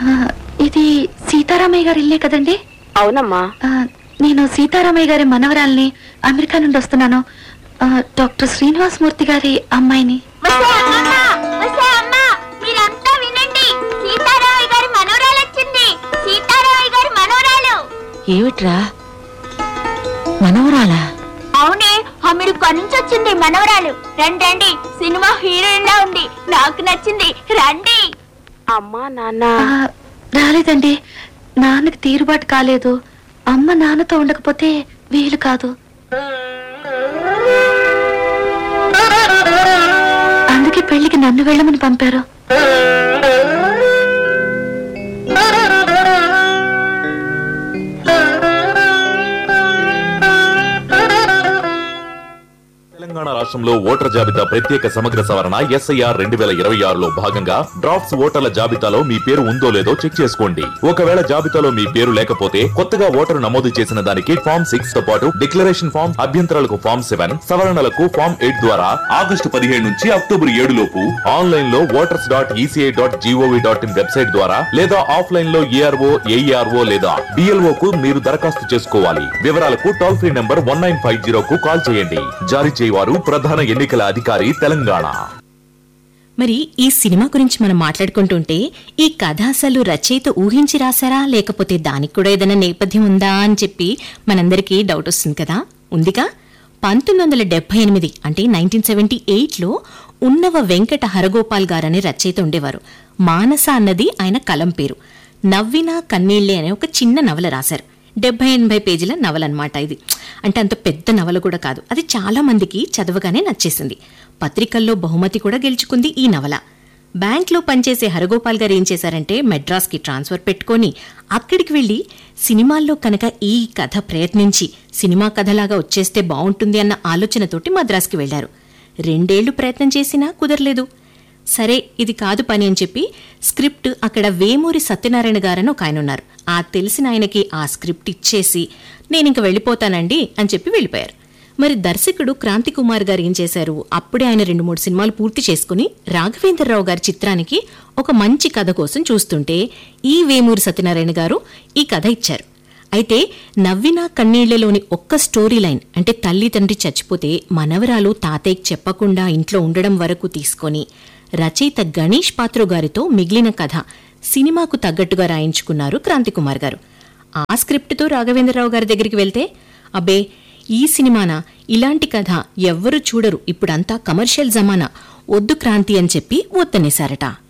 ఇది సీతారామయ్య గారి ఇల్లే కదండి అవునమ్మా ఆ, నేను సీతారామయ్య గారి మనవరాల్ని అమెరికా నుండి వస్తున్నాను ఆ, డాక్టర్ శ్రీనివాస్ మూర్తి గారి అమ్మాయిని మీరంతా వినండి సీతారామయ్య గారి మనోరాలు వచ్చింది సీతారామయ్య గారి మనోరాలు ఏమిట్రా మనవరాలా అవునే అమెరికా నుంచి వచ్చింది మనవరాలు రండి రండి సినిమా హీరోయిన్ లా ఉంది నాకు నచ్చింది రండి అమ్మా నాన్న ఆ, రాలేదండి నాన్నకి తీరుబాటు కాలేదు అమ్మ నాన్నతో ఉండకపోతే వీలు కాదు అందుకే పెళ్లికి నన్ను వెళ్ళమని పంపారు తెలంగాణ రాష్ట్రంలో ఓటర్ జాబితా ప్రత్యేక సమగ్ర సవరణ ఎస్ఐఆర్ రెండు వేల ఇరవై ఆరులో భాగంగా డ్రాఫ్ట్స్ ఓటర్ల జాబితాలో మీ పేరు ఉందో లేదో చెక్ చేసుకోండి ఒకవేళ జాబితాలో మీ పేరు లేకపోతే కొత్తగా ఓటరు నమోదు చేసిన దానికి ఫామ్ సిక్స్ తో పాటు డిక్లరేషన్ ఫామ్ అభ్యంతరాలకు ఫామ్ సెవెన్ సవరణలకు ఫామ్ ఎయిట్ ద్వారా ఆగస్టు పదిహేడు నుంచి అక్టోబర్ ఏడు లోపు ఆన్లైన్ లో voters dot ECI dot GOV dot in website ద్వారా లేదా ఆఫ్లైన్ లో ఏఆర్ఓ ఏఈఆర్ఓ లేదా డిఎల్ఓ కు మీరు దరఖాస్తు చేసుకోవాలి వివరాలకు toll free number one nine five zero కు కాల్ చేయండి జారీ చేయవారు ప్రధాన ఎన్నికల అధికారి తెలంగాణ మరి ఈ సినిమా గురించి మనం మాట్లాడుకుంటుంటే ఈ కథ అసలు రచయిత ఊహించి రాశారా లేకపోతే దానికి కూడా ఏదైనా నేపథ్యం ఉందా అని చెప్పి మనందరికీ డౌట్ వస్తుంది కదా ఉందిగా పంతొమ్మిది వందల డెబ్బై ఎనిమిది అంటే నైన్టీన్ సెవెంటీ ఎయిట్లో ఉన్నవ వెంకట హరగోపాల్ గారనే రచయిత ఉండేవారు మానస అన్నది ఆయన కలం పేరు నవ్వినా కన్నీళ్లే అనే ఒక చిన్న నవల రాశారు డెబ్బై ఎనభై పేజీల నవల అనమాట ఇది అంటే అంత పెద్ద నవల కూడా కాదు అది చాలా మందికి చదవగానే నచ్చేసింది పత్రికల్లో బహుమతి కూడా గెలుచుకుంది ఈ నవల బ్యాంక్లో పనిచేసే హరగోపాల్ గారు ఏం చేశారంటే మెడ్రాస్కి ట్రాన్స్ఫర్ పెట్టుకొని అక్కడికి వెళ్ళి సినిమాల్లో కనుక ఈ కథ ప్రయత్నించి సినిమా కథలాగా వచ్చేస్తే బాగుంటుంది అన్న ఆలోచనతోటి మద్రాస్కి వెళ్లారు రెండేళ్లు ప్రయత్నం చేసినా కుదరలేదు సరే ఇది కాదు పని అని చెప్పి స్క్రిప్ట్ అక్కడ వేమూరి సత్యనారాయణ గారని ఒక ఆయన ఉన్నారు ఆ తెలిసిన ఆయనకి ఆ స్క్రిప్ట్ ఇచ్చేసి నేను ఇంక వెళ్ళిపోతానండి అని చెప్పి వెళ్ళిపోయారు మరి దర్శకుడు క్రాంతి కుమార్ గారు ఏం చేశారు అప్పుడే ఆయన రెండు మూడు సినిమాలు పూర్తి చేసుకుని రాఘవేంద్రరావు గారి చిత్రానికి ఒక మంచి కథ కోసం చూస్తుంటే ఈ వేమూరి సత్యనారాయణ గారు ఈ కథ ఇచ్చారు అయితే నవ్విన కన్నీళ్లలోని ఒక్క స్టోరీ లైన్ అంటే తల్లి తండ్రి చచ్చిపోతే మనవరాలు తాతయ్యకి చెప్పకుండా ఇంట్లో ఉండడం వరకు తీసుకొని రచయిత గణేష్ పాత్రో గారితో మిగిలిన కథ సినిమాకు తగ్గట్టుగా రాయించుకున్నారు క్రాంతికుమార్ గారు ఆ స్క్రిప్ట్తో రాఘవేంద్రరావు గారి దగ్గరికి వెళ్తే అబ్బే ఈ సినిమానా ఇలాంటి కథ ఎవ్వరూ చూడరు ఇప్పుడంతా కమర్షియల్ జమానా వద్దు క్రాంతి అని చెప్పి వద్దనేశారట